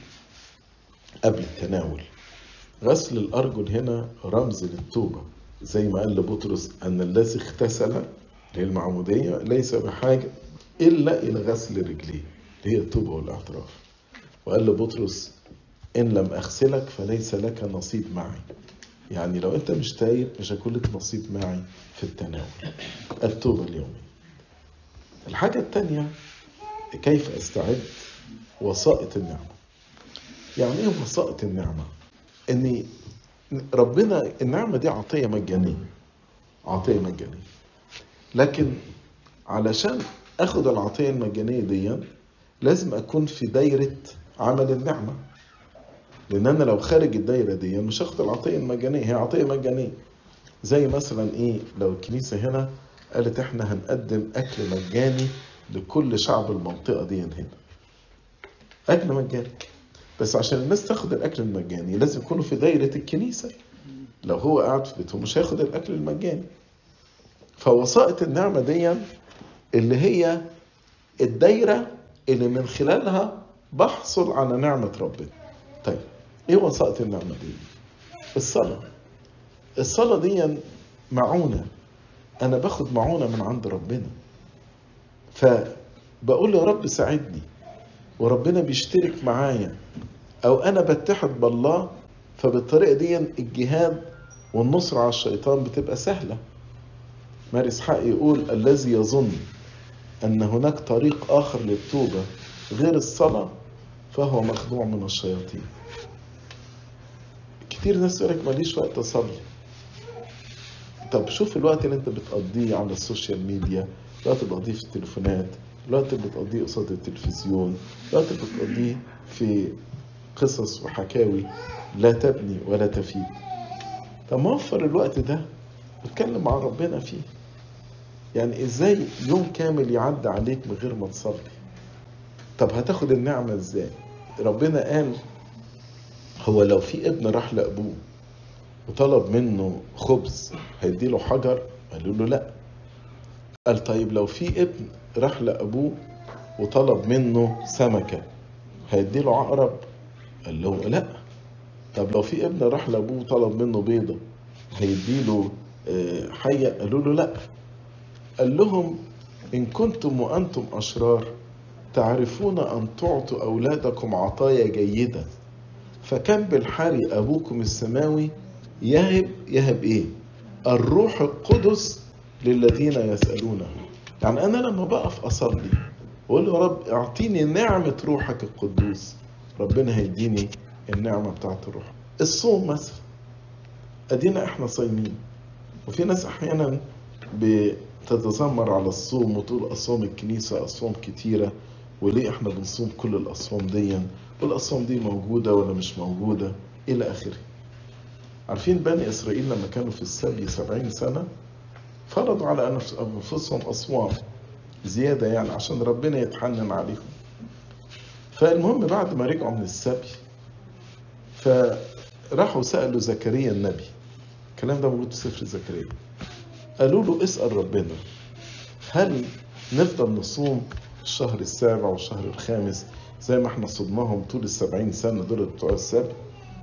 قبل التناول غسل الأرجل هنا رمز للتوبة زي ما قال لبطرس أن الذي اغتسل للمعمودية ليس بحاجة إلا إلى غسل رجليه اللي هي التوبة والاعتراف وقال لبطرس إن لم أغسلك فليس لك نصيب معي يعني لو أنت مش تايب مش هيكون لك نصيب معي في التناول التوبة اليومية الحاجة الثانية كيف أستعد وسائط النعمة يعني إيه وسائط النعمة إن ربنا النعمة دي عطية مجانية عطية مجانية لكن علشان أخد العطية المجانية دي لازم أكون في دايرة عمل النعمة لأن أنا لو خارج الدايرة دي مش هاخد العطية المجانية هي عطية مجانية زي مثلا إيه لو الكنيسة هنا قالت إحنا هنقدم أكل مجاني لكل شعب المنطقة دي هنا أكل مجاني بس عشان الناس تاخد الأكل المجاني لازم يكونوا في دايرة الكنيسة لو هو قاعد في بيته مش هياخد الأكل المجاني فوسائط النعمة دي اللي هي الدايرة اللي من خلالها بحصل على نعمة ربنا طيب ايه وسائط النعمة دي الصلاة الصلاة دي معونة انا باخد معونة من عند ربنا فبقول يا رب ساعدني وربنا بيشترك معايا او انا بتحد بالله فبالطريقة دي الجهاد والنصر على الشيطان بتبقى سهلة ماري اسحاق يقول الذي يظن ان هناك طريق اخر للتوبة غير الصلاة فهو مخدوع من الشياطين كتير ناس يقول لك ماليش وقت اصلي طب شوف الوقت اللي انت بتقضيه على السوشيال ميديا الوقت اللي بتقضيه في التليفونات الوقت اللي بتقضيه قصاد التلفزيون الوقت اللي بتقضيه في قصص وحكاوي لا تبني ولا تفيد طب ما وفر الوقت ده واتكلم مع ربنا فيه يعني ازاي يوم كامل يعدي عليك من غير ما تصلي طب هتاخد النعمة ازاي ربنا قال هو لو في ابن راح لأبوه وطلب منه خبز هيديله حجر قالوا له لا قال طيب لو في ابن راح لأبوه وطلب منه سمكة هيديله عقرب قال له لا طب لو في ابن راح لأبوه وطلب منه بيضة هيديله حية قالوا له لا قال لهم إن كنتم وأنتم أشرار تعرفون أن تعطوا أولادكم عطايا جيدة فكم بالحري أبوكم السماوي يهب يهب إيه؟ الروح القدس للذين يسألونه يعني أنا لما بقف أصلي وأقول يا رب أعطيني نعمة روحك القدوس ربنا هيديني النعمة بتاعت الروح الصوم مثلا أدينا إحنا صايمين وفي ناس أحيانا تتذمر على الصوم وتقول أصوام الكنيسة أصوام كتيرة وليه احنا بنصوم كل الأصوام دي والأصوام دي موجودة ولا مش موجودة إلى آخره عارفين بني إسرائيل لما كانوا في السبي سبعين سنة فرضوا على أنفسهم أصوام زيادة يعني عشان ربنا يتحنن عليهم فالمهم بعد ما رجعوا من السبي فراحوا سألوا زكريا النبي الكلام ده موجود في سفر زكريا قالوا له اسأل ربنا هل نفضل نصوم الشهر السابع والشهر الخامس زي ما احنا صدناهم طول السبعين سنة دول بتوع السبت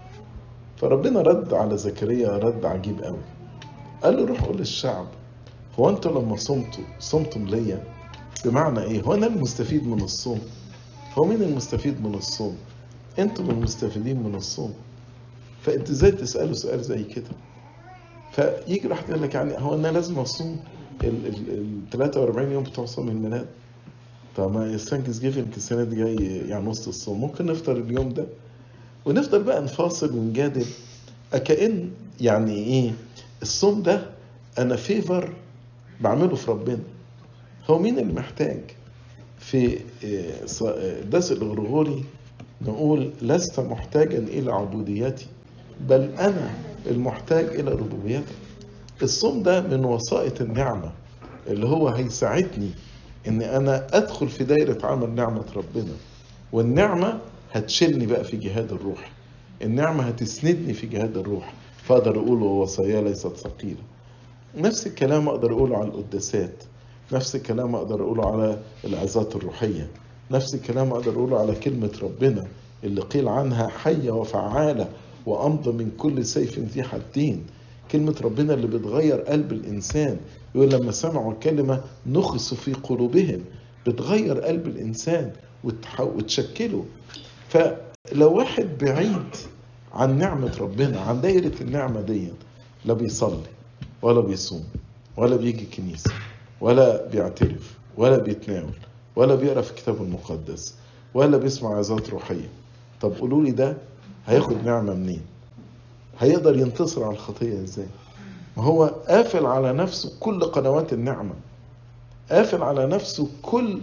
فربنا رد على زكريا رد عجيب قوي قال له روح قول للشعب هو انتوا لما صمتوا صمتم ليا بمعنى ايه هو انا المستفيد من الصوم هو مين المستفيد من الصوم انتم المستفيدين من الصوم فانت ازاي تسالوا سؤال زي كده فيجي واحد يقول لك يعني هو انا لازم اصوم ال 43 يوم بتوع صوم الميلاد طب ما الثانكس جيفنج السنه دي جاي يعني وسط الصوم ممكن نفطر اليوم ده ونفضل بقى نفاصل ونجادل كأن يعني ايه الصوم ده انا فيفر بعمله في ربنا هو مين اللي محتاج في الدرس الغرغوري نقول لست محتاجا الى عبوديتي بل انا المحتاج الى ربوبيتك الصوم ده من وسائط النعمه اللي هو هيساعدني ان انا ادخل في دايره عمل نعمه ربنا والنعمه هتشيلني بقى في جهاد الروح النعمه هتسندني في جهاد الروح فاقدر اقول ووصايا ليست ثقيله نفس الكلام اقدر اقوله على القداسات نفس الكلام اقدر اقوله على العظات الروحيه نفس الكلام اقدر اقوله على كلمه ربنا اللي قيل عنها حيه وفعاله وامضى من كل سيف ذي حدين كلمة ربنا اللي بتغير قلب الإنسان يقول لما سمعوا الكلمة نخسوا في قلوبهم بتغير قلب الإنسان وتشكله فلو واحد بعيد عن نعمة ربنا عن دايرة النعمة دي لا بيصلي ولا بيصوم ولا بيجي كنيسة ولا بيعترف ولا بيتناول ولا بيقرا في الكتاب المقدس ولا بيسمع عظات روحية طب قولوا لي ده هياخد نعمة منين هيقدر ينتصر على الخطية ازاي ما هو قافل على نفسه كل قنوات النعمة قافل على نفسه كل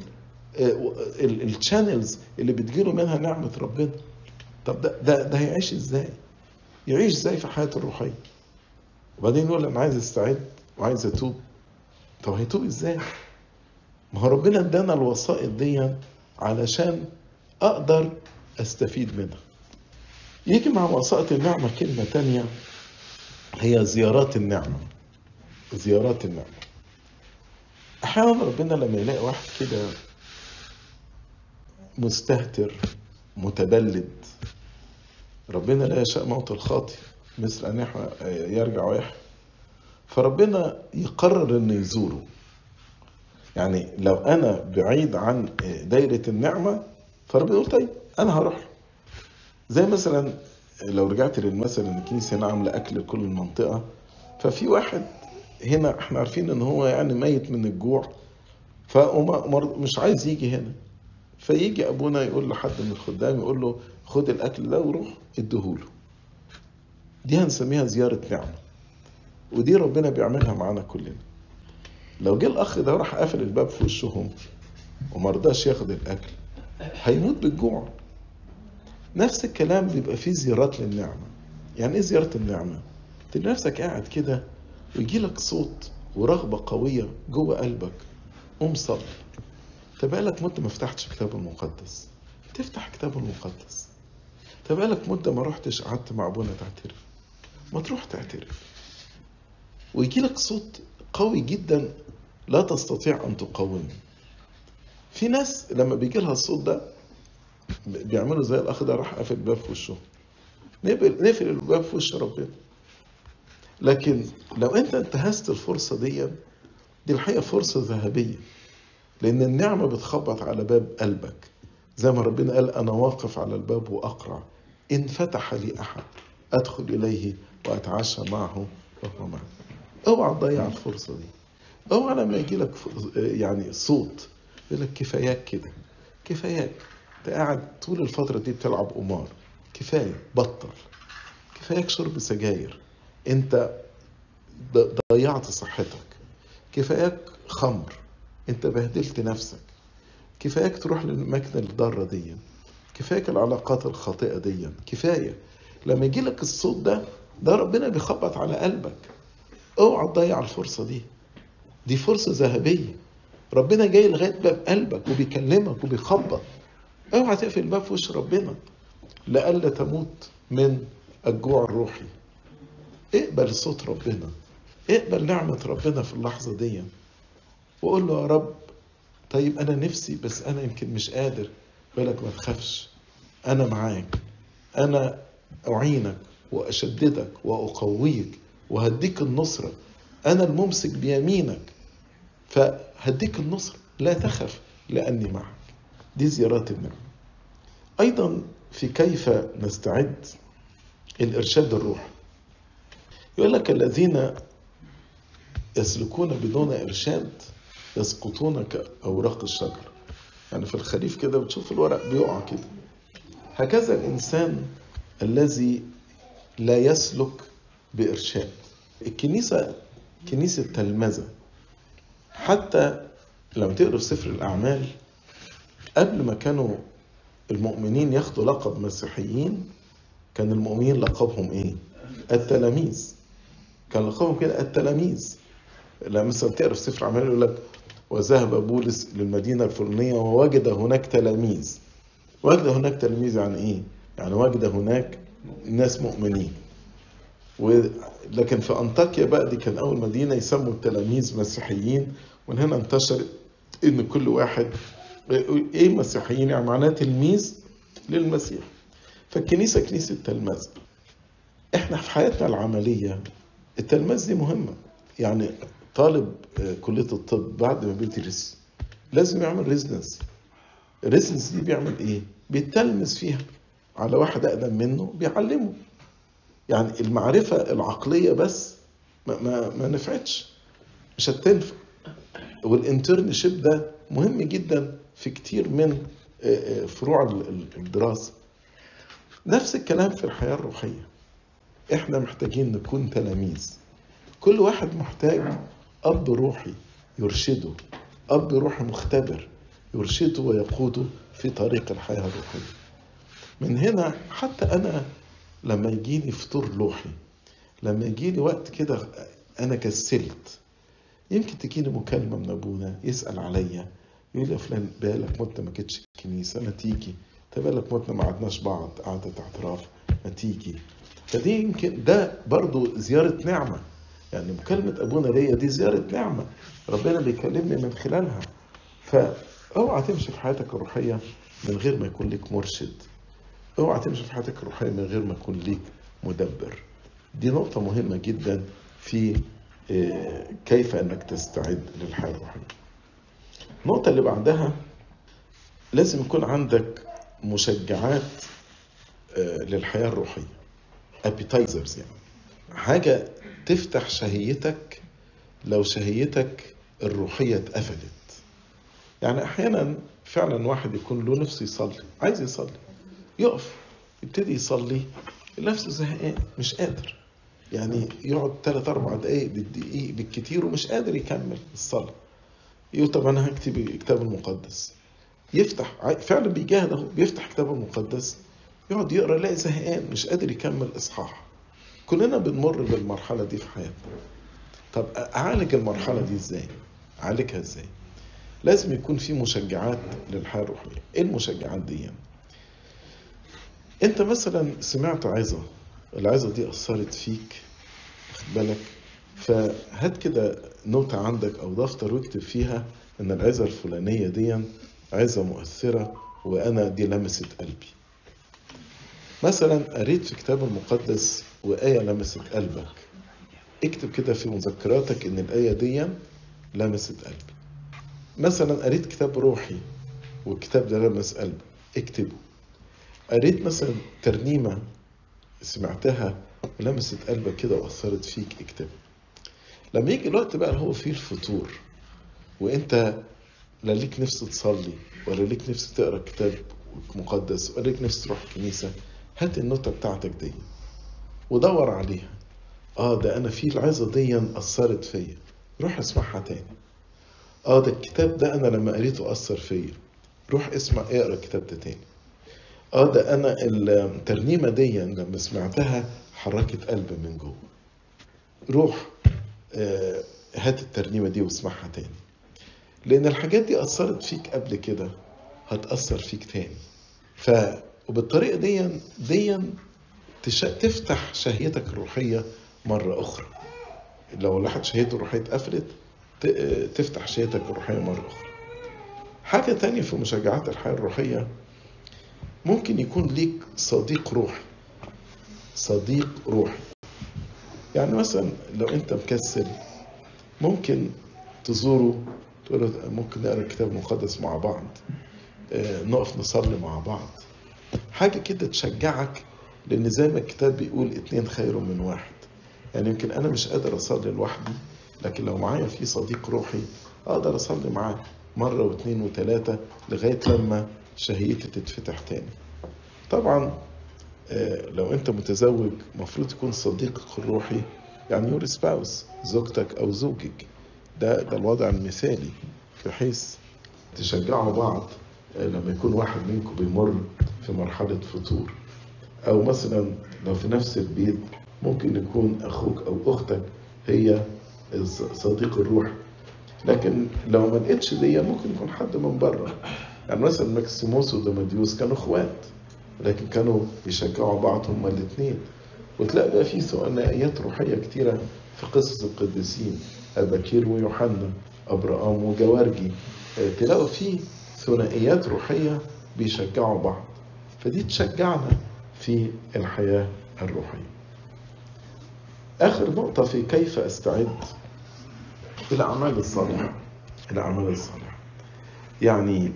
الشانلز اللي بتجيله منها نعمة ربنا طب ده, ده, ده هيعيش ازاي يعيش ازاي في حياته الروحية وبعدين يقول انا عايز استعد وعايز اتوب طب هيتوب ازاي ما هو ربنا ادانا الوسائط دي علشان اقدر استفيد منها يجي مع وسائط النعمة كلمة تانية هي زيارات النعمة زيارات النعمة أحيانا ربنا لما يلاقي واحد كده مستهتر متبلد ربنا لا يشاء موت الخاطئ مثل أن يرجع ويحيى فربنا يقرر أنه يزوره يعني لو أنا بعيد عن دايرة النعمة فربنا يقول طيب أنا هروح له زي مثلا لو رجعت للمثل ان الكنيسه هنا عامله اكل لكل المنطقه ففي واحد هنا احنا عارفين ان هو يعني ميت من الجوع فمش عايز يجي هنا فيجي ابونا يقول لحد من الخدام يقول له خد الاكل ده وروح اديهوله دي هنسميها زياره نعمه ودي ربنا بيعملها معانا كلنا لو جه الاخ ده راح قافل الباب في وشهم وما رضاش ياخد الاكل هيموت بالجوع نفس الكلام بيبقى فيه زيارات للنعمة يعني ايه زيارة النعمة تلاقي نفسك قاعد كده ويجي لك صوت ورغبة قوية جوه قلبك قوم صلي طب بقالك مدة ما فتحتش كتاب المقدس تفتح كتاب المقدس طب بقالك مدة ما رحتش قعدت مع ابونا تعترف ما تروح تعترف ويجي لك صوت قوي جدا لا تستطيع ان تقاومه في ناس لما بيجي لها الصوت ده بيعملوا زي الاخ ده راح قافل الباب في وشه نقفل نقفل الباب في وش ربنا لكن لو انت انتهزت الفرصه دي دي الحقيقه فرصه ذهبيه لان النعمه بتخبط على باب قلبك زي ما ربنا قال انا واقف على الباب واقرع ان فتح لي احد ادخل اليه واتعشى معه وهو معي اوعى تضيع الفرصه دي اوعى لما يجي لك يعني صوت يقول لك كفاياك كده كفاياك انت قاعد طول الفترة دي بتلعب قمار كفاية بطل كفاياك شرب سجاير انت ضيعت صحتك كفاياك خمر انت بهدلت نفسك كفاياك تروح للأماكن الضارة دي كفاياك العلاقات الخاطئة دي كفاية لما يجي لك الصوت ده ده ربنا بيخبط على قلبك اوعى تضيع الفرصة دي دي فرصة ذهبية ربنا جاي لغاية باب قلبك وبيكلمك وبيخبط اوعى تقفل الباب في وش ربنا لئلا تموت من الجوع الروحي اقبل صوت ربنا اقبل نعمة ربنا في اللحظة دي وقول له يا رب طيب أنا نفسي بس أنا يمكن مش قادر بالك ما تخافش أنا معاك أنا أعينك وأشددك وأقويك وهديك النصرة أنا الممسك بيمينك فهديك النصرة لا تخف لأني معك دي زيارات النعمة أيضا في كيف نستعد الإرشاد الروحي يقول لك الذين يسلكون بدون إرشاد يسقطون كأوراق الشجر يعني في الخريف كده بتشوف الورق بيقع كده هكذا الإنسان الذي لا يسلك بإرشاد الكنيسة كنيسة تلمذة حتى لما تقروا في سفر الأعمال قبل ما كانوا المؤمنين ياخدوا لقب مسيحيين كان المؤمنين لقبهم ايه؟ التلاميذ كان لقبهم كده التلاميذ لما مثلا تقرا في سفر اعمال يقول لك وذهب بولس للمدينه الفلانيه ووجد هناك تلاميذ وجد هناك تلاميذ يعني ايه؟ يعني وجد هناك ناس مؤمنين و... لكن في انطاكيا بقى دي كان اول مدينه يسموا التلاميذ مسيحيين ومن هنا انتشر ان كل واحد ايه مسيحيين يعني معناه تلميذ للمسيح فالكنيسه كنيسه تلمذه احنا في حياتنا العمليه التلمذ دي مهمه يعني طالب كليه الطب بعد ما بيدرس لازم يعمل ريزنس الريزنس دي بيعمل ايه بيتلمذ فيها على واحد اقدم منه بيعلمه يعني المعرفه العقليه بس ما, ما, ما نفعتش مش هتنفع والانترنشيب ده مهم جدا في كتير من فروع الدراسة نفس الكلام في الحياة الروحية احنا محتاجين نكون تلاميذ كل واحد محتاج أب روحي يرشده أب روحي مختبر يرشده ويقوده في طريق الحياة الروحية من هنا حتى أنا لما يجيني فطور روحي لما يجيني وقت كده أنا كسلت يمكن تجيني مكالمة من أبونا يسأل عليا يقول لي يا فلان بالك مدة ما جيتش الكنيسة ما تيجي انت بالك مدة ما قعدناش بعض قعدة اعتراف ما تيجي فدي يمكن ده برضو زيارة نعمة يعني مكالمة أبونا ليا دي زيارة نعمة ربنا بيكلمني من خلالها فاوعى تمشي في حياتك الروحية من غير ما يكون لك مرشد اوعى تمشي في حياتك الروحية من غير ما يكون ليك مدبر دي نقطة مهمة جدا في كيف انك تستعد للحياة الروحية النقطة اللي بعدها لازم يكون عندك مشجعات للحياة الروحية appetizers يعني حاجة تفتح شهيتك لو شهيتك الروحية اتقفلت يعني أحيانا فعلا واحد يكون له نفسه يصلي عايز يصلي يقف يبتدي يصلي نفسه زهقان مش قادر يعني يقعد ثلاث أربع دقايق بالدقيق بالكتير ومش قادر يكمل الصلاة يقول طب أنا هكتب الكتاب المقدس يفتح فعلا بيجاهد اهو بيفتح كتاب المقدس يقعد يقرا يلاقي زهقان مش قادر يكمل اصحاح كلنا بنمر بالمرحله دي في حياتنا طب اعالج المرحله دي ازاي اعالجها ازاي لازم يكون في مشجعات للحياه الروحيه ايه المشجعات دي انت مثلا سمعت عظه العظه دي اثرت فيك واخد بالك فهات كده نوتة عندك او دفتر واكتب فيها ان العظه الفلانيه دي عظة مؤثرة وأنا دي لمست قلبي مثلا قريت في كتاب المقدس وآية لمست قلبك اكتب كده في مذكراتك إن الآية دي لمست قلبي مثلا قريت كتاب روحي والكتاب ده لمس قلبك اكتبه قريت مثلا ترنيمة سمعتها ولمست قلبك كده وأثرت فيك اكتبها لما يجي الوقت بقى اللي هو فيه الفطور وانت لا ليك نفس تصلي ولا ليك نفس تقرا كتاب مقدس ولا ليك نفس تروح الكنيسة هات النوتة بتاعتك دي ودور عليها اه ده انا في العظة دي اثرت فيا روح اسمعها تاني اه ده الكتاب ده انا لما قريته اثر فيا روح اسمع اقرا الكتاب ده تاني اه ده انا الترنيمه دي لما سمعتها حركت قلبي من جوه روح آه هات الترنيمه دي واسمعها تاني لان الحاجات دي اثرت فيك قبل كده هتاثر فيك تاني ف وبالطريقه دي دي تش... تفتح شهيتك الروحيه مره اخرى لو الواحد شهيته الروحيه اتقفلت ت... تفتح شهيتك الروحيه مره اخرى حاجه تانية في مشجعات الحياه الروحيه ممكن يكون ليك صديق روحي صديق روحي يعني مثلا لو انت مكسل ممكن تزوره تقول له ممكن نقرا الكتاب المقدس مع بعض آه، نقف نصلي مع بعض حاجه كده تشجعك لان زي ما الكتاب بيقول اتنين خير من واحد يعني يمكن انا مش قادر اصلي لوحدي لكن لو معايا في صديق روحي اقدر اصلي معاه مره واثنين وثلاثه لغايه لما شهيتي تتفتح تاني طبعا آه، لو انت متزوج مفروض يكون صديقك الروحي يعني يور سباوس زوجتك او زوجك ده ده الوضع المثالي بحيث تشجعوا بعض آه، لما يكون واحد منكم بيمر في مرحلة فتور أو مثلا لو في نفس البيت ممكن يكون أخوك أو أختك هي صديق الروح لكن لو ما لقيتش دي ممكن يكون حد من بره يعني مثلا ماكسيموس ودوماديوس كانوا اخوات لكن كانوا يشجعوا بعض هما الاثنين وتلاقي بقى في ثنائيات روحية كتيرة في قصص القديسين أباكير ويوحنا أبرام وجوارجي آه، تلاقوا في ثنائيات روحية بيشجعوا بعض فدي تشجعنا في الحياة الروحية آخر نقطة في كيف أستعد الأعمال الصالحة الأعمال الصالحة يعني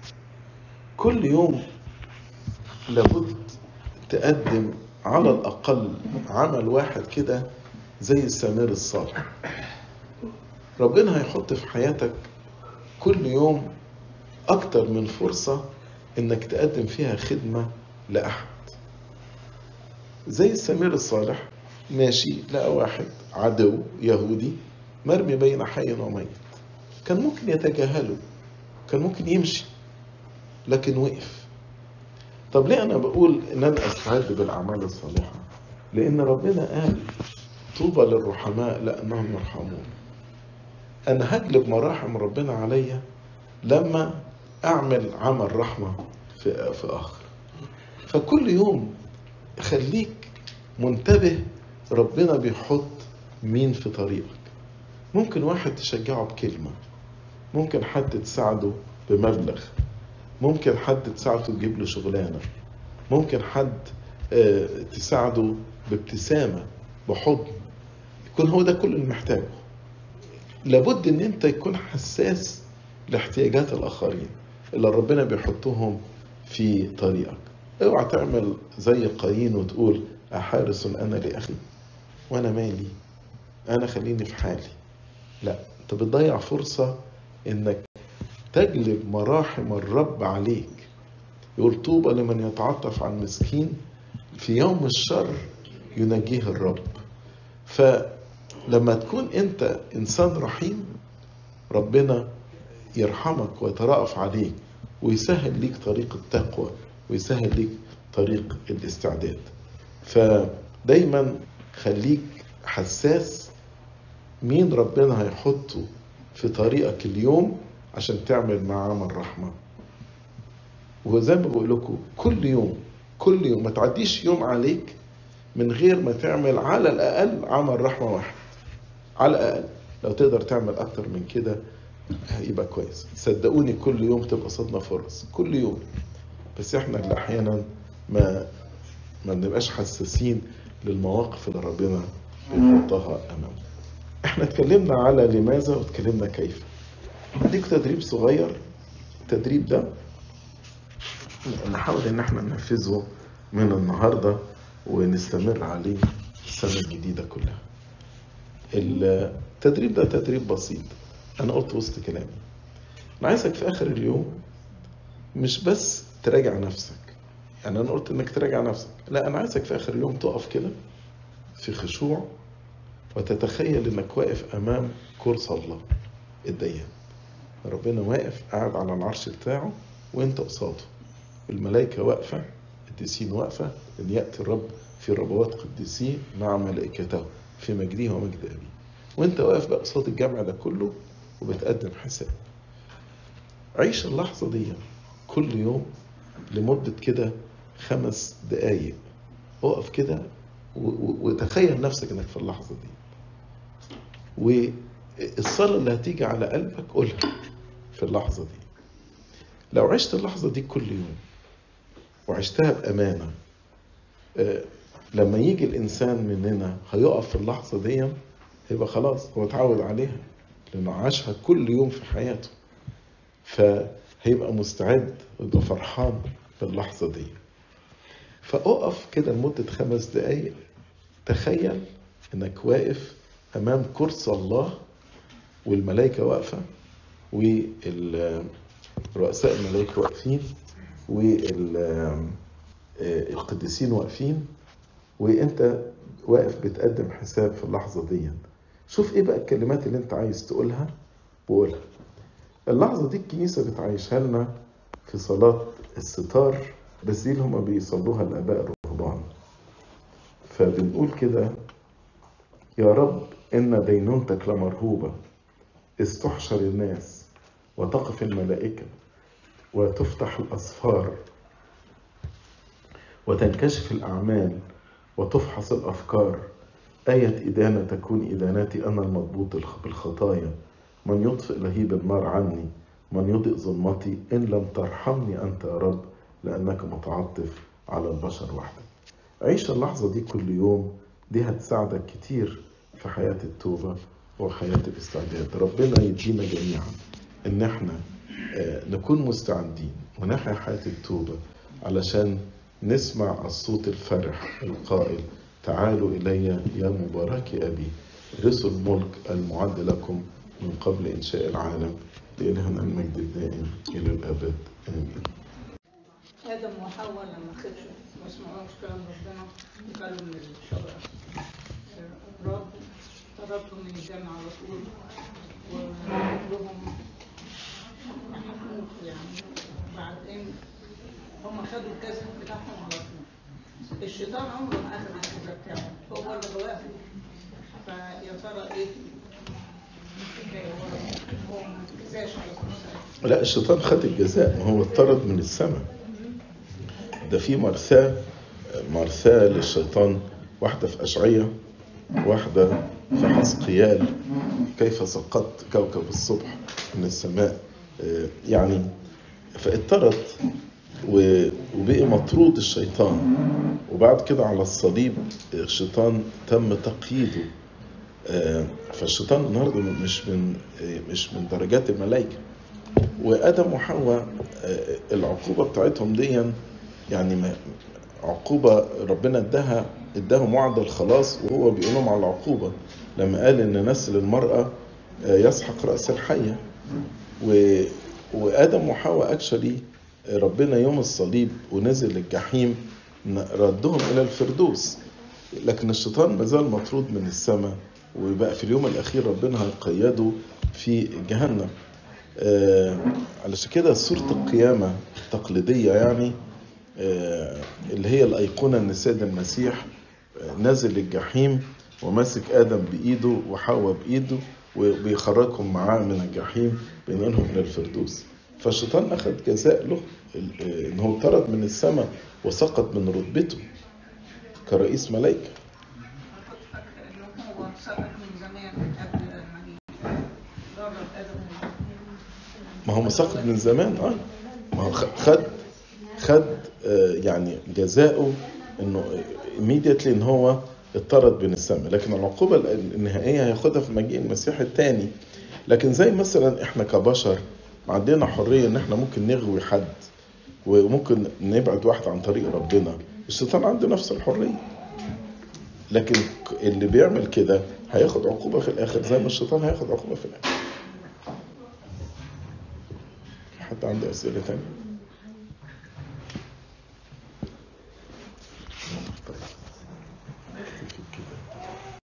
كل يوم لابد تقدم على الأقل عمل واحد كده زي السمير الصالح ربنا هيحط في حياتك كل يوم أكتر من فرصة إنك تقدم فيها خدمة لأحد زي السمير الصالح ماشي لقى واحد عدو يهودي مرمي بين حي وميت كان ممكن يتجاهله كان ممكن يمشي لكن وقف طب ليه انا بقول ان انا استعد بالاعمال الصالحه لان ربنا قال طوبى للرحماء لانهم يرحمون انا هجلب مراحم ربنا عليا لما اعمل عمل رحمه في في اخر فكل يوم خليك منتبه ربنا بيحط مين في طريقك ممكن واحد تشجعه بكلمه ممكن حد تساعده بمبلغ ممكن حد تساعده تجيب له شغلانه ممكن حد آه، تساعده بابتسامه بحضن يكون هو ده كل اللي محتاجه لابد ان انت يكون حساس لاحتياجات الاخرين اللي ربنا بيحطهم في طريقك اوعى تعمل زي قايين وتقول احارس انا لاخي وانا مالي انا خليني في حالي لا انت بتضيع فرصه انك تجلب مراحم الرب عليك يقول طوبى لمن يتعطف على المسكين في يوم الشر ينجيه الرب فلما تكون انت انسان رحيم ربنا يرحمك ويترأف عليك ويسهل ليك طريق التقوى ويسهل ليك طريق الاستعداد فدايما خليك حساس مين ربنا هيحطه في طريقك اليوم عشان تعمل معاه عمل رحمة وزي ما بقول لكم كل يوم كل يوم ما تعديش يوم عليك من غير ما تعمل على الأقل عمل رحمة واحد على الأقل لو تقدر تعمل أكتر من كده يبقى كويس صدقوني كل يوم تبقى صدنا فرص كل يوم بس احنا اللي احيانا ما ما بنبقاش حساسين للمواقف اللي ربنا بيحطها امامنا احنا اتكلمنا على لماذا واتكلمنا كيف اديك تدريب صغير التدريب ده نحاول ان احنا ننفذه من النهارده ونستمر عليه السنه الجديده كلها التدريب ده تدريب بسيط انا قلت وسط كلامي انا عايزك في اخر اليوم مش بس تراجع نفسك يعني انا قلت انك تراجع نفسك لا انا عايزك في اخر اليوم تقف كده في خشوع وتتخيل انك واقف امام كرسي الله الديان ربنا واقف قاعد على العرش بتاعه وانت قصاده الملائكة واقفة القديسين واقفة ان يأتي الرب في ربوات قديسيه مع ملائكته في مجده ومجد أبيه وانت واقف بقى قصاد الجمع ده كله وبتقدم حساب عيش اللحظة دي كل يوم لمدة كده خمس دقايق اقف كده وتخيل نفسك انك في اللحظة دي والصلاة اللي هتيجي على قلبك قولها في اللحظة دي لو عشت اللحظة دي كل يوم وعشتها بأمانة لما يجي الإنسان مننا هيقف في اللحظة دي هيبقى خلاص هو اتعود عليها لأنه عاشها كل يوم في حياته فهيبقى مستعد ويبقى فرحان باللحظة دي فأقف كده لمدة خمس دقايق تخيل إنك واقف أمام كرسي الله والملائكة واقفة ورؤساء الملائكة واقفين والقديسين واقفين وانت واقف بتقدم حساب في اللحظة دي شوف ايه بقى الكلمات اللي انت عايز تقولها وقولها اللحظة دي الكنيسة بتعيشها لنا في صلاة الستار بس دي اللي هما بيصلوها الآباء الرهبان فبنقول كده يا رب إن دينونتك لمرهوبة استحشر الناس وتقف الملائكة وتفتح الأسفار وتنكشف الأعمال وتفحص الأفكار آية إدانة تكون إدانتي أنا المضبوط بالخطايا من يطفئ لهيب النار عني من يضئ ظلمتي إن لم ترحمني أنت يا رب لأنك متعطف على البشر وحدك عيش اللحظة دي كل يوم دي هتساعدك كتير في حياة التوبة وحياة الاستعداد ربنا يدينا جميعا إن احنا نكون مستعدين ونحيا حياة التوبة علشان نسمع الصوت الفرح القائل تعالوا إلي يا مبارك أبي رثوا الملك المعد لكم من قبل إنشاء العالم لإلهنا المجد الدائم إلى الأبد آمين آدم وحواء لما خدوا ما سمعوش كلام ربنا وكلوا من الشجرة الرب طردهم من الجنة على طول وقال لهم هتموتوا يعني بعدين هم خدوا الجسد بتاعهم على طول الشيطان عمره ما اخذ الجسد بتاعه هو اللي واقف فيا ترى ايه الحكايه هو هو ما انتكساش على طول لا الشيطان خد الجزاء ما هو اتطرد من السماء ده في مرثاة مرثاة للشيطان واحدة في أشعية واحدة في حسقيال كيف سقطت كوكب الصبح من السماء يعني فاضطرد وبقي مطرود الشيطان وبعد كده على الصليب الشيطان تم تقييده فالشيطان النهارده مش من مش من درجات الملائكه وادم وحواء العقوبه بتاعتهم دي يعني عقوبه ربنا اداها اداهم وعد الخلاص وهو بيقول لهم على العقوبه لما قال ان نسل المراه يسحق راس الحيه و وادم وحواء اكشلي ربنا يوم الصليب ونزل الجحيم ردهم الى الفردوس لكن الشيطان ما زال مطرود من السماء وبقى في اليوم الاخير ربنا هيقيده في جهنم آه علشان كده صورة القيامة التقليدية يعني آه اللي هي الأيقونة إن السيد المسيح آه نازل الجحيم وماسك آدم بإيده وحواء بإيده وبيخرجهم معاه من الجحيم بينقلهم إلى الفردوس فالشيطان أخذ جزاء له إن هو طرد من السماء وسقط من رتبته كرئيس ملائكة هو سقط من زمان قبل ما يجرب ادم ما هو سقط من زمان اه ما هو خد خد آه يعني جزاؤه انه immediately ان هو اتطرد من السماء لكن العقوبة النهائية هياخدها في مجيء المسيح الثاني لكن زي مثلا احنا كبشر عندنا حرية ان احنا ممكن نغوي حد وممكن نبعد واحد عن طريق ربنا الشيطان عنده نفس الحرية لكن اللي بيعمل كده هياخد عقوبة في الآخر زي ما الشيطان هياخد عقوبة في الآخر حد عنده أسئلة تانية؟